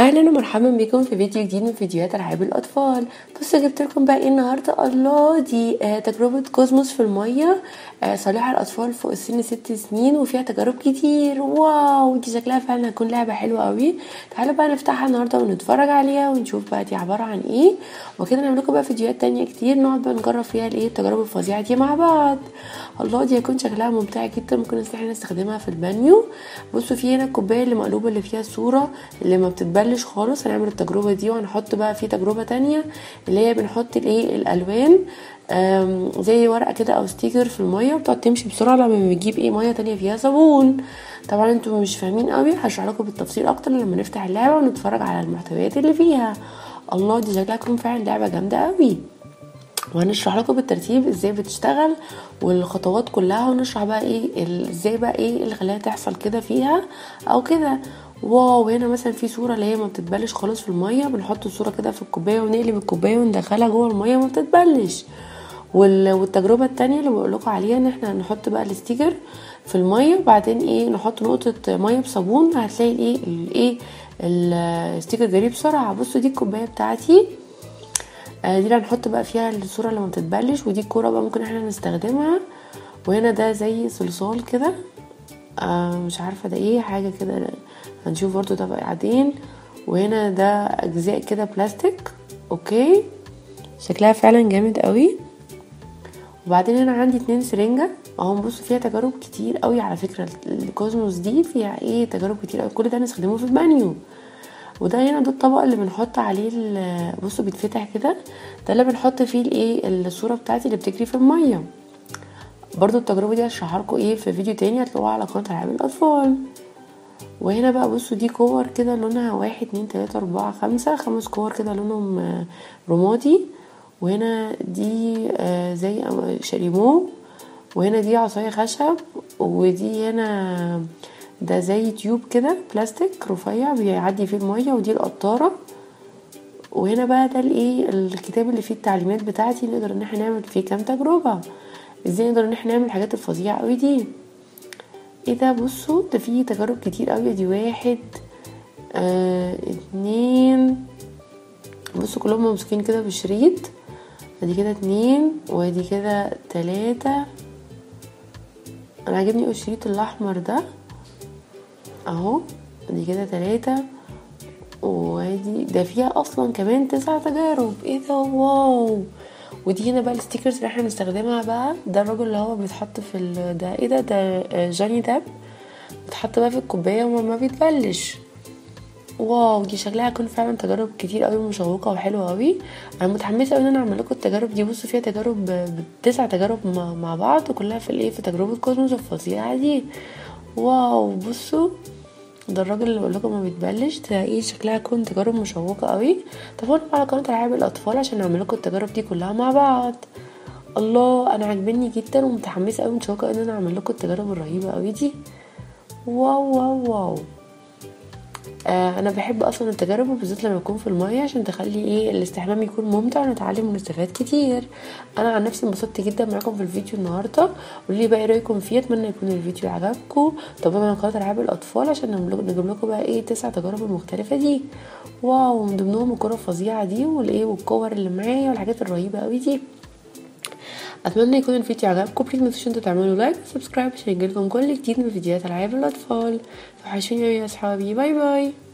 اهلا ومرحبا بكم في فيديو جديد من فيديوهات العاب الاطفال بصوا جبت لكم بقى ايه النهارده الله دي آه تجربه كوزموس في الميه آه صالحه الاطفال فوق السن ست سنين وفيها تجارب كتير واو دي شكلها فعلا هتكون لعبه حلوه قوي تعالوا بقى نفتحها النهارده ونتفرج عليها ونشوف بقى دي عباره عن ايه وكده نعمل لكم بقى فيديوهات تانية كتير نقعد بقى نجرب فيها الايه التجارب الفظيعه دي مع بعض الله دي هيكون شكلها ممتع جدا ممكن احنا نستخدمها في البانيو بصوا في هنا الكوبايه اللي مقلوبه اللي فيها الصوره اللي ما بتتبلش خالص هنعمل التجربه دي وهنحط بقى في تجربه تانية اللي هي بنحط الايه الالوان زي ورقه كده او ستيكر في الميه بتقعد تمشي بسرعه لما بنجيب ايه ميه تانية فيها صابون طبعا انتوا مش فاهمين قوي هشرح لكم بالتفصيل اكتر لما نفتح اللعبه ونتفرج على المحتويات اللي فيها الله دي شكلها تكون فعلا لعبه جامده قوي وهنشرح لكم بالترتيب ازاي بتشتغل والخطوات كلها ونشرح بقى ايه ازاي بقى ايه اللي خلاها تحصل كده فيها او كده واو هنا مثلا في صوره اللي هي ما بتتبلش خالص في الميه بنحط الصوره كده في الكوبايه ونقلب الكوبايه وندخلها جوه الميه ما بتتبلش والتجربه التانية اللي بقول لكم عليها ان احنا نحط بقى الستيكر في الميه وبعدين ايه نحط نقطه ميه بصابون هتلاقي الايه الايه الستيكر جري بسرعه بصوا دي الكوبايه بتاعتي دي اللي هنحط بقى فيها الصوره لما بتتبلش ودي الكوره بقى ممكن احنا نستخدمها وهنا ده زي صلصال كده آه مش عارفه ده ايه حاجه كده هنشوف برضو ده بعدين وهنا ده اجزاء كده بلاستيك اوكي شكلها فعلا جامد قوي وبعدين هنا عندي اتنين سرنجة اهو بصوا فيها تجارب كتير قوي على فكرة الكوزموس دي فيها ايه تجارب كتير قوي كل ده هنستخدمه في البانيو وده هنا ده الطبق اللي بنحط عليه بصوا بيتفتح كده ده اللي بنحط فيه الايه الصورة بتاعتي اللي بتجري في المية برضو التجربة دي هشرحها لكم ايه في فيديو تاني هتلاقوها على قناة العاب الاطفال وهنا بقى بصوا دي كور كده لونها واحد اتنين تلاتة اربعة خمسة خمس كور كده لونهم رمادي وهنا دي زي شاليمو وهنا دي عصاية خشب ودي هنا ده زي تيوب كده بلاستيك رفيع بيعدي فيه المية ودي القطارة وهنا بقى ده الايه الكتاب اللي فيه التعليمات بتاعتي نقدر ان احنا نعمل فيه كام تجربة ازاي نقدر ان احنا نعمل الحاجات الفظيعة قوي دي ايه ده بصوا ده فيه تجارب كتير قوي دي واحد آه اتنين بصوا كلهم ممسكين كده بشريط ادي كده اتنين وادي كده تلاتة انا عاجبني الشريط الاحمر ده اهو ادي كده تلاتة وادي ده فيها اصلا كمان تسع تجارب ايه ده واو ودي هنا بقى الستيكرز اللي احنا بنستخدمها بقى ده الراجل اللي هو بيتحط في ال... ده ايه ده ده جاني داب بيتحط بقى في الكوبايه وما بيتبلش واو دي شكلها هتكون فعلا تجارب كتير قوي مشوقه وحلوه قوي انا متحمسه قوي ان انا اعمل لكم التجارب دي بصوا فيها تجارب تسع تجارب مع بعض وكلها في الايه في تجربه كوزموس الفظيعه دي واو بصوا ده الراجل اللي بقول لكم ما بيتبلش ده ايه شكلها هتكون تجارب مشوقه قوي تابعونا على قناه العاب الاطفال عشان نعمل لكم التجارب دي كلها مع بعض الله انا عاجبني جدا ومتحمسه قوي متشوقه ان انا اعمل لكم التجارب الرهيبه قوي دي واو واو واو آه انا بحب اصلا التجارب وبالذات لما يكون في الميه عشان تخلي ايه الاستحمام يكون ممتع ونتعلم ونستفاد كتير انا عن نفسي انبسطت جدا معاكم في الفيديو النهارده قولوا لي بقى ايه رايكم فيه اتمنى يكون الفيديو عجبكم تابعونا على قناه العاب الاطفال عشان نجيب لكم بقى ايه تسع تجارب المختلفه دي واو من ضمنهم الكره الفظيعه دي والايه والكور اللي معايا والحاجات الرهيبه قوي دي اتمنى يكون الفيديو عجبكم بليز ما تنسوش انتوا تعملوا لايك وسبسكرايب عشان يجيلكم كل جديد من فيديوهات العاب الاطفال فوحشوني يا اصحابي باي باي